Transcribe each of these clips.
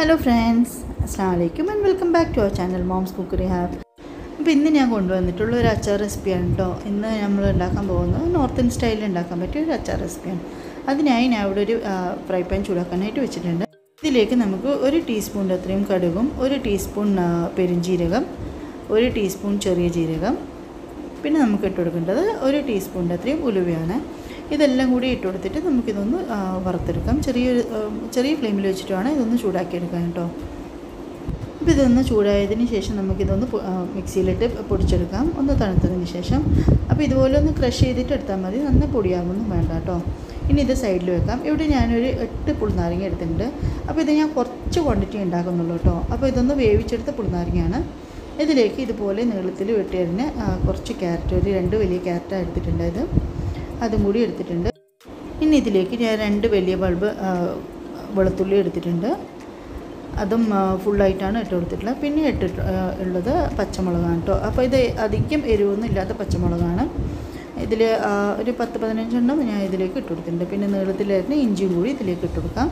hello friends അസ്സാം വലൈക്കും and welcome back to our channel moms cookery hub അപ്പോൾ ഇന്ന് ഞാൻ കൊണ്ടുവന്നിട്ടുള്ള ഒരു അച്ചാർ റെസിപ്പിയാണ് കേട്ടോ ഇന്ന് നമ്മൾ ഉണ്ടാക്കാൻ പോകുന്നത് നോർത്തൻ സ്റ്റൈലിൽ ഉണ്ടാക്കാൻ പറ്റിയ ഒരു അച്ചാർ റെസിപ്പിയാണ് അതിനായി ഞാൻ ഇവിടെ ഒരു ഫ്രൈ പാൻ ചൂടാക്കാനായിട്ട് വെച്ചിട്ടുണ്ട് ഇതിലേക്ക് നമുക്ക് ഒരു ടീസ്പൂണിൻ്റെ അത്രയും കടുകും ഒരു ടീസ്പൂൺ ആ, പെരുംജീരകം ഒരു ടീസ്പൂൺ ചെറിയ ജീരകം പിന്നെ നമുക്ക് ഇട്ട് കൊടുക്കേണ്ടത് ഒരു ടീസ്പൂണിൻ്റെ അത്രയും ഉലുവയാണ് ഇതെല്ലാം കൂടി ഇട്ട് കൊടുത്തിട്ട് നമുക്കിതൊന്ന് ആ, വറുത്തെടുക്കാം ചെറിയൊരു ആ, ചെറിയ ഫ്ലെയിമിൽ വെച്ചിട്ട് വേണം ഇതൊന്ന് ചൂടാക്കിയെടുക്കാൻ കേട്ടോ അപ്പോൾ ഇതൊന്ന് ചൂടായതിന് ശേഷം നമുക്കിതൊന്ന് പൊ- ആ, മിക്സിയിലിട്ട് പൊടിച്ചെടുക്കാം ഒന്ന് തണുത്തതിന് ശേഷം അപ്പോൾ ഇതുപോലെ ഒന്ന് ക്രഷ് ചെയ്തിട്ട് എടുത്താൽ മതി നന്ന പൊടിയാകുമൊന്നും വേണ്ട കേട്ടോ ഇനി ഇത് സൈഡിൽ വെക്കാം ഇവിടെ ഞാനൊരു എട്ട് പുളിനാരങ്ങ എടുത്തിട്ടുണ്ട് അപ്പോൾ ഇത് ഞാൻ കുറച്ച് ക്വാണ്ടിറ്റി ഉണ്ടാക്കുന്നുള്ളൂ കേട്ടോ അപ്പോൾ ഇതൊന്ന് വേവിച്ചെടുത്ത പുളിനാരങ്ങയാണ് ഇതിലേക്ക് ഇതുപോലെ നീളത്തിൽ വെട്ടിയതിന് കുറച്ച് ക്യാരറ്റ് ഒരു രണ്ട് വലിയ ക്യാരറ്റാണ് എടുത്തിട്ടുണ്ട് ഇത് അതും കൂടി എടുത്തിട്ടുണ്ട് ഇനി ഇതിലേക്ക് ഞാൻ രണ്ട് വലിയ ബൾബ് ആ, വെളുത്തുള്ളി എടുത്തിട്ടുണ്ട് അതും ആ, ഫുള്ളായിട്ടാണ് ഇട്ട് കൊടുത്തിട്ടുള്ളത് പിന്നെ ഇട്ടിട്ട് ആ, ഉള്ളത് പച്ചമുളകാണ് കേട്ടോ അപ്പോൾ ഇത് അധികം എരിവൊന്നും ഇല്ലാത്ത പച്ചമുളകാണ് ഇതിൽ ഒരു പത്ത് പതിനഞ്ചെണ്ണം ഞാൻ ഇതിലേക്ക് ഇട്ട് കൊടുത്തിട്ടുണ്ട് പിന്നെ നീളത്തിലായിരുന്നു ഇഞ്ചിയും കൂടി ഇതിലേക്ക് ഇട്ട് കൊടുക്കാം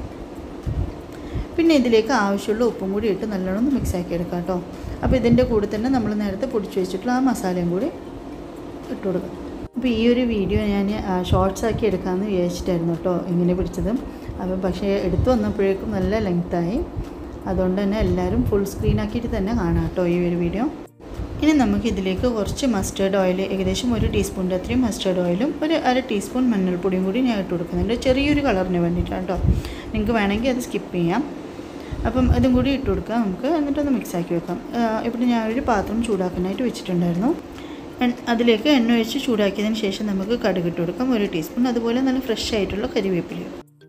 പിന്നെ ഇതിലേക്ക് ആവശ്യമുള്ള ഉപ്പും കൂടി ഇട്ട് നല്ലോണം ഒന്ന് മിക്സ് ആക്കി എടുക്കാം കേട്ടോ അപ്പോൾ ഇതിൻ്റെ കൂടെ തന്നെ നമ്മൾ നേരത്തെ പൊടിച്ച് വെച്ചിട്ടുള്ള ആ മസാലയും കൂടി ഇട്ട് കൊടുക്കാം അപ്പോൾ ഈ ഒരു വീഡിയോ ഞാൻ ഷോർട്സ് ആക്കി എടുക്കാമെന്ന് വിചാരിച്ചിട്ടായിരുന്നു കേട്ടോ ഇങ്ങനെ പിടിച്ചത് അപ്പം പക്ഷേ എടുത്തു വന്നപ്പോഴേക്കും നല്ല ലെങ്ത്തായി അതുകൊണ്ട് തന്നെ എല്ലാവരും ഫുൾ സ്ക്രീൻ ആക്കിയിട്ട് തന്നെ കാണാം കേട്ടോ ഈ ഒരു വീഡിയോ ഇനി നമുക്ക് ഇതിലേക്ക് കുറച്ച് മസ്റ്റേർഡ് ഓയിൽ ഏകദേശം ഒരു ടീസ്പൂണിൻ്റെ അത്രയും മസ്റ്റേർഡ് ഓയിലും ഒരു അര ടീസ്പൂൺ മഞ്ഞൾപ്പൊടിയും കൂടി ഞാൻ ഇട്ട് കൊടുക്കുന്നുണ്ട് ചെറിയൊരു കളറിന് വേണ്ടിയിട്ടാണ് കേട്ടോ നിങ്ങൾക്ക് വേണമെങ്കിൽ അത് സ്കിപ്പ് ചെയ്യാം അപ്പം ഇതും കൂടി ഇട്ട് കൊടുക്കാം നമുക്ക് എന്നിട്ടൊന്ന് മിക്സ് ആക്കി വെക്കാം ഇവിടെ ഞാനൊരു പാത്രം ചൂടാക്കാനായിട്ട് വെച്ചിട്ടുണ്ടായിരുന്നു എൺ- അതിലേക്ക് എണ്ണ ഒഴിച്ച് ചൂടാക്കിയതിന് ശേഷം നമുക്ക് കടുക് ഇട്ട് കൊടുക്കാം ഒരു ടീസ്പൂൺ അതുപോലെ നല്ല ഫ്രഷ് ആയിട്ടുള്ള കരിവേപ്പിലയും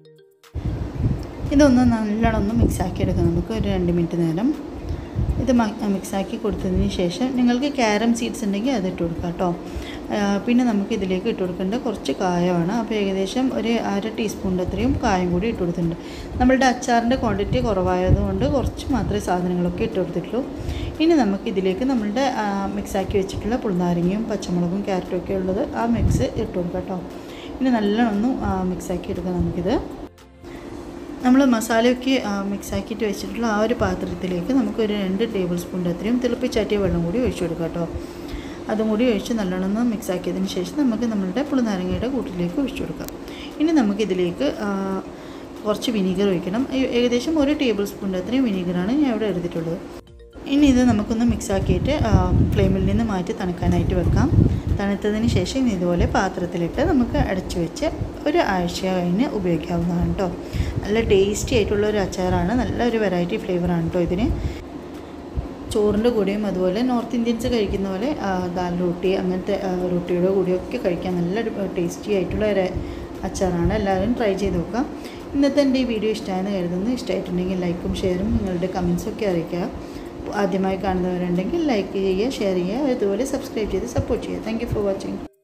ഇതൊന്ന് നല്ലോണം ഒന്ന് മിക്സ് ആക്കി എടുക്കാം നമുക്ക് ഒരു രണ്ട് മിനിറ്റ് നേരം ഇത് മിക്സാക്കി കൊടുത്തതിന് ശേഷം നിങ്ങൾക്ക് ക്യാരം സീഡ്സ് ഉണ്ടെങ്കിൽ അത് ഇട്ട് കൊടുക്കാം കേട്ടോ ആ, പിന്നെ നമുക്ക് ഇതിലേക്ക് ഇട്ട് കൊടുക്കേണ്ട കുറച്ച് കായമാണ് അപ്പോൾ ഏകദേശം ഒരു അര ടീസ്പൂണിൻ്റെ അത്രയും കായം കൂടി ഇട്ട് കൊടുത്തിട്ടുണ്ട് നമ്മളുടെ അച്ചാറിൻ്റെ ക്വാണ്ടിറ്റി കുറവായതുകൊണ്ട് കുറച്ച് മാത്രമേ സാധനങ്ങളൊക്കെ ഇട്ട് കൊടുത്തിട്ടുള്ളൂ ഇനി നമുക്ക് ഇതിലേക്ക് നമ്മളുടെ ആ, മിക്സാക്കി വെച്ചിട്ടുള്ള പുളിനാരങ്ങയും പച്ചമുളകും ക്യാരറ്റും ഒക്കെ ഉള്ളത് ആ മിക്സ് ഇട്ട് കൊടുക്കാം കേട്ടോ ഇനി നല്ലോണം ഒന്ന് മിക്സാക്കി എടുക്കാം നമുക്കിത് നമ്മൾ മസാലയൊക്കെ മിക്സ് ആക്കിയിട്ട് വെച്ചിട്ടുള്ള ആ ഒരു പാത്രത്തിലേക്ക് നമുക്കൊരു രണ്ട് ടേബിൾ സ്പൂണിൻ്റെ അത്രയും തിളപ്പിച്ചാറ്റിയ വെള്ളം കൂടി ഒഴിച്ചു കൊടുക്കാം കേട്ടോ അതും കൂടി ഒഴിച്ച് നല്ലോണം ഒന്ന് മിക്സ് ആക്കിയതിന് ശേഷം നമുക്ക് നമ്മളുടെ പുളിനാരങ്ങയുടെ കൂട്ടിലേക്ക് ഒഴിച്ചു കൊടുക്കാം ഇനി നമുക്കിതിലേക്ക് ആ, കുറച്ച് വിനീഗർ ഒഴിക്കണം ഏ- ഏകദേശം ഒരു ടേബിൾ സ്പൂണിൻ്റെ അത്രയും വിനീഗറാണ് ഞാൻ ഇവിടെ എടുത്തിട്ടുള്ളത് ഇനി ഇത് നമുക്കൊന്ന് മിക്സ് ആക്കിയിട്ട് ആ, ഫ്ലെയിമിൽ നിന്ന് മാറ്റി തണുക്കാനായിട്ട് വെക്കാം തണുത്തതിന് ശേഷം ഇനി ഇതുപോലെ പാത്രത്തിലിട്ട് നമുക്ക് അടച്ചു വെച്ച് ഒരു ആഴ്ച കഴിഞ്ഞ് ഉപയോഗിക്കാവുന്നതാണ് കേട്ടോ നല്ല ടേസ്റ്റി ആയിട്ടുള്ള ഒരു അച്ചാറാണ് നല്ല ഒരു വെറൈറ്റി ഫ്ലേവറാണ് കേട്ടോ ഇതിന് ചോറിൻ്റെ കൂടെയും അതുപോലെ നോർത്ത് ഇന്ത്യൻസ് കഴിക്കുന്ന പോലെ ആ, ദാൽ റൊട്ടി അങ്ങനത്തെ ആ, റൊട്ടിയുടെ കൂടെയൊക്കെ കഴിക്കാൻ നല്ല ടേസ്റ്റി ആയിട്ടുള്ള ഒരു അച്ചാറാണ് എല്ലാവരും ട്രൈ ചെയ്ത് നോക്കാം ഇന്നത്തെ എൻ്റെ ഈ വീഡിയോ ഇഷ്ടമായെന്ന് കരുതുന്നു ഇഷ്ടമായിട്ടുണ്ടെങ്കിൽ ലൈക്കും ഷെയറും നിങ്ങളുടെ കമൻസും ഒക്കെ അറിയിക്കുക ആദ്യമായി കാണുന്നവരുണ്ടെങ്കിൽ ലൈക്ക് ചെയ്യുക ഷെയർ ചെയ്യുക അതുപോലെ സബ്സ്ക്രൈബ് ചെയ്ത് സപ്പോർട്ട് ചെയ്യുക താങ്ക് യു ഫോർ വാച്ചിങ്